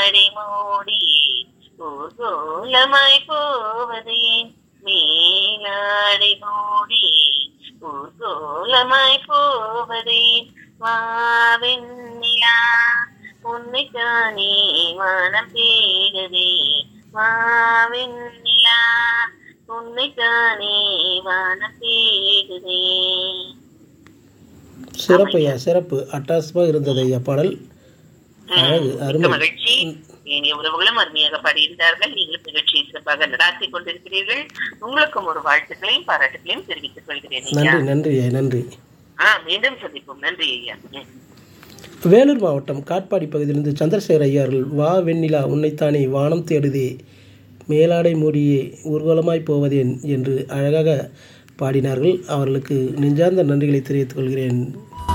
மேலாடை மூடி ஊர்கோலமாய் போவதேன் மேலாடை மூடி ஊர்கோலமாய் போவதேன் வாவெண்ணிலா உன்னை தானே வானம் தேடுதே வாவெண்ணிலா உன்னை தானே வானம் தேடுதே சிறப்பு ஐயா சிறப்பு அட்டாசமாக இருந்தது ஐயா பாடல் அழகு மிக்க அருமை மகிழ்ச்சி இனிய உறவுகளும் அருமையாக பாடியிருந்தார்கள் நீங்களும் நிகழ்ச்சியை சிறப்பாக நடாத்தி கொண்டிருக்கிறீர்கள் உங்களுக்கும் ஒரு வாழ்த்துக்களையும் பாராட்டுகளையும் தெரிவித்துக் கொள்கிறேன் ஐயா நன்றி நன்றி ஐயா நன்றி ஆ மீண்டும் சந்திப்போம் நன்றி ஐயா ம். வேலூர் மாவட்டம் காட்பாடி பகுதியிலிருந்து சந்திரசேகர் ஐயார்கள் வா வெண்ணிலா உன்னைத்தானே வானம் தேடுதே மேலாடை மூடியே ஊர்வலமாய் போவதேன் என்று அழகாக பாடினார்கள் அவர்களுக்கு நெஞ்சார்ந்த நன்றிகளை தெரிவித்துக் கொள்கிறேன்